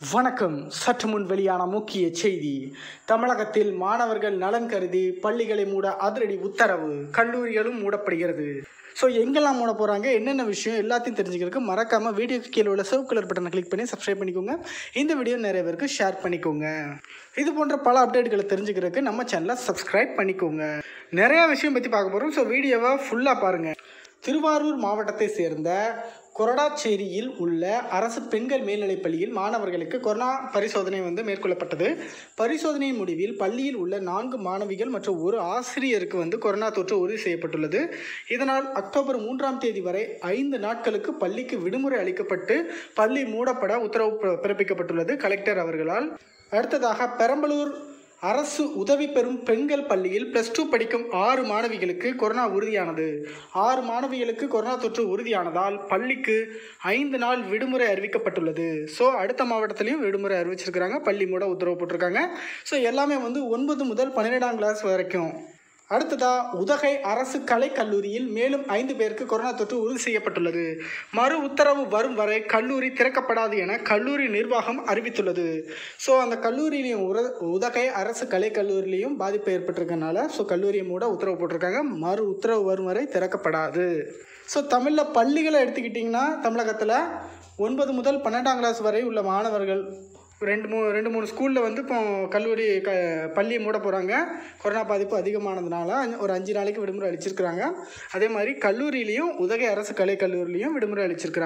வணக்கம் சற்று முன் வெளியான முக்கிய செய்தி தமிழகத்தில் மாணவர்கள் நலன் கருதி பள்ளிகளை மூட அதிரடி உத்தரவு கல்லூரிகளும் மூடப்படுகிறது ஸோ எங்கெல்லாம் மூட போகிறாங்க என்னென்ன விஷயம் எல்லாத்தையும் தெரிஞ்சுக்கிறதுக்கு மறக்காமல் வீடியோக்கு கீழே உள்ள சிவப்பு கலர் பட்டனை கிளிக் பண்ணி சப்ஸ்கிரைப் பண்ணிக்கோங்க இந்த வீடியோ நிறைய பேருக்கு ஷேர் பண்ணிக்கோங்க இது போன்ற பல அப்டேட்களை தெரிஞ்சுக்கிறதுக்கு நம்ம சேனலை சப்ஸ்கிரைப் பண்ணிக்கோங்க நிறையா விஷயம் பற்றி பார்க்க போகிறோம் ஸோ வீடியோவை ஃபுல்லாக பாருங்கள் திருவாரூர் மாவட்டத்தை சேர்ந்த கொரடாச்சேரியில் உள்ள அரசு பெண்கள் மேல்நிலைப் பள்ளியில் மாணவர்களுக்கு கொரோனா பரிசோதனை வந்து மேற்கொள்ளப்பட்டது பரிசோதனையின் முடிவில் பள்ளியில் உள்ள நான்கு மாணவிகள் மற்றும் ஒரு ஆசிரியருக்கு வந்து கொரோனா தொற்று உறுதி செய்யப்பட்டுள்ளது இதனால் அக்டோபர் மூன்றாம் தேதி வரை ஐந்து நாட்களுக்கு பள்ளிக்கு விடுமுறை அளிக்கப்பட்டு பள்ளி மூடப்பட உத்தரவு பிற- பிறப்பிக்கப்பட்டுள்ளது கலெக்டர் அவர்களால் அடுத்ததாக பெரம்பலூர் அரசு உதவி பெறும் பெண்கள் பள்ளியில் ப்ளஸ் டூ படிக்கும் ஆறு மாணவிகளுக்கு கொரோனா உறுதியானது ஆறு மாணவிகளுக்கு கொரோனா தொற்று உறுதியானதால் பள்ளிக்கு ஐந்து நாள் விடுமுறை அறிவிக்கப்பட்டுள்ளது ஸோ அடுத்த மாவட்டத்திலையும் விடுமுறை அறிவிச்சிருக்கிறாங்க பள்ளி மூட உத்தரவு போட்டிருக்காங்க ஸோ எல்லாமே வந்து ஒன்பது முதல் பன்னிரெண்டாம் கிளாஸ் வரைக்கும் அடுத்ததா உதகை அரசு கலைக் கல்லூரியில் மேலும் ஐந்து பேருக்கு கொரோனா தொற்று உறுதி செய்யப்பட்டுள்ளது மறு உத்தரவு வரும் வரை கல்லூரி திறக்கப்படாது என கல்லூரி நிர்வாகம் அறிவித்துள்ளது ஸோ அந்த கல்லூரியிலையும் உர உதகை அரசு கலைக் கல்லூரியிலையும் பாதிப்பு ஏற்பட்டிருக்கனால ஸோ கல்லூரியை மூட உத்தரவு போட்டிருக்காங்க மறு உத்தரவு வரும் வரை திறக்கப்படாது ஸோ தமிழில் பள்ளிகளை எடுத்துக்கிட்டிங்கன்னா தமிழகத்தில் ஒன்பது முதல் பன்னெண்டாம் கிளாஸ் வரை உள்ள மாணவர்கள் ரெண்டு மூணு ரெண்டு மூணு ஸ்கூலில் வந்து இப்போ கல்லூரி க பள்ளி மூட போகிறாங்க கொரோனா பாதிப்பு அதிகமானதுனால அஞ்சு- ஒரு அஞ்சு நாளைக்கு விடுமுறை அளிச்சிருக்கிறாங்க அதே மாதிரி கல்லூரியிலையும் உதகை அரசு கலைக் கல்லூரிலையும் விடுமுறை அளிச்சிருக்கிறாங்க